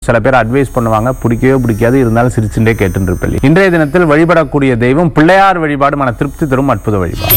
சில பேர் அட்வைஸ் பண்ணுவாங்க பிடிக்கவே பிடிக்காது இருந்தாலும் சிரிச்சுட்டே கேட்டுட்டு இருப்பேன் இன்றைய தினத்தில் வழிபடக்கூடிய தெய்வம் பிள்ளையார் வழிபாடு மன திருப்தி தரும் அற்புத வழிபாடு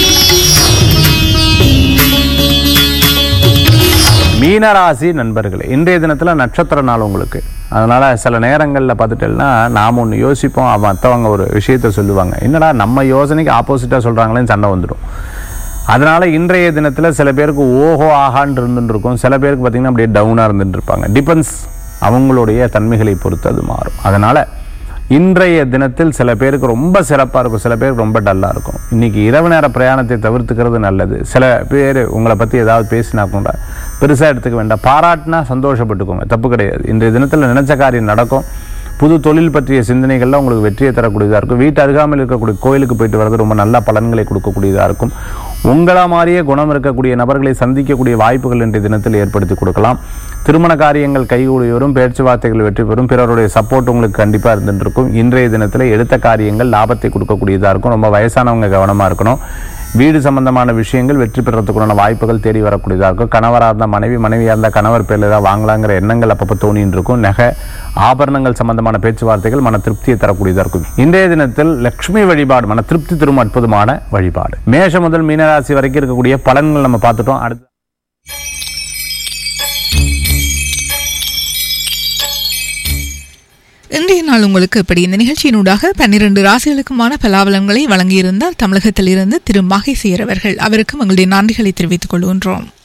மீனராசி நண்பர்களே இன்றைய தினத்தில் நட்சத்திர நாள் உங்களுக்கு அதனால் சில நேரங்களில் பார்த்துட்டேன்னா நாம் ஒன்று யோசிப்போம் அவன் மற்றவங்க ஒரு விஷயத்த சொல்லுவாங்க என்னடா நம்ம யோசனைக்கு ஆப்போசிட்டாக சொல்கிறாங்களேன்னு சண்டை வந்துடும் அதனால இன்றைய தினத்தில் சில பேருக்கு ஓஹோ ஆகான்னு இருந்துட்டு இருக்கும் சில பேருக்கு பார்த்தீங்கன்னா அப்படியே டவுனாக இருந்துட்டு இருப்பாங்க டிபெண்ட்ஸ் அவங்களுடைய தன்மைகளை பொறுத்து அது மாறும் அதனால இன்றைய தினத்தில் சில பேருக்கு ரொம்ப சிறப்பாக இருக்கும் சில பேருக்கு ரொம்ப டல்லாக இருக்கும் இன்னைக்கு இரவு நேர பிரயாணத்தை தவிர்த்துக்கிறது நல்லது சில பேர் உங்களை பற்றி ஏதாவது பேசினா கூட பெருசாக எடுத்துக்க வேண்டாம் பாராட்டினா சந்தோஷப்பட்டுக்கோங்க தப்பு கிடையாது இன்றைய தினத்தில் நினைச்ச காரியம் நடக்கும் புது தொழில் பற்றிய சிந்தனைகள்லாம் உங்களுக்கு வெற்றியை தரக்கூடியதாக இருக்கும் வீட்டு அருகாமையில் இருக்கக்கூடிய கோயிலுக்கு போயிட்டு வர்றது ரொம்ப நல்ல பலன்களை கொடுக்கக்கூடியதாக இருக்கும் உங்களா மாதிரியே குணம் இருக்கக்கூடிய நபர்களை சந்திக்கக்கூடிய வாய்ப்புகள் இன்றைய தினத்தில் ஏற்படுத்தி கொடுக்கலாம் திருமண காரியங்கள் கைகூடி வரும் பேச்சுவார்த்தைகள் வெற்றி பெறும் பிறருடைய சப்போர்ட் உங்களுக்கு கண்டிப்பாக இருந்துட்டு இருக்கும் இன்றைய தினத்தில் எடுத்த காரியங்கள் லாபத்தை கொடுக்கக்கூடியதாக இருக்கும் ரொம்ப வயசானவங்க கவனமாக இருக்கணும் வீடு சம்பந்தமான விஷயங்கள் வெற்றி பெறத்துக்குண்டான வாய்ப்புகள் தேடி வரக்கூடியதாக இருக்கும் கணவராக இருந்தால் மனைவி மனைவியாக இருந்தால் கணவர் பேரில் ஏதாவது வாங்கலாங்கிற எண்ணங்கள் அப்பப்போ தோணின்னு இருக்கும் நகை ஆபரணங்கள் சம்பந்தமான பேச்சுவார்த்தைகள் மன திருப்தியை தரக்கூடியதாக இருக்கும் இன்றைய தினத்தில் லக்ஷ்மி வழிபாடு மன திருப்தி தரும் அற்புதமான வழிபாடு மேஷம் முதல் மீனராசி வரைக்கும் இருக்கக்கூடிய பலன்கள் நம்ம பார்த்துட்டோம் அடுத்து இன்றைய நாள் உங்களுக்கு இப்படி இந்த நிகழ்ச்சியினூடாக பன்னிரண்டு ராசிகளுக்குமான பலாபலன்களை வழங்கியிருந்தார் தமிழகத்திலிருந்து திரு மகேசியர் அவர்கள் அவருக்கும் எங்களுடைய நன்றிகளை தெரிவித்துக் கொள்கின்றோம்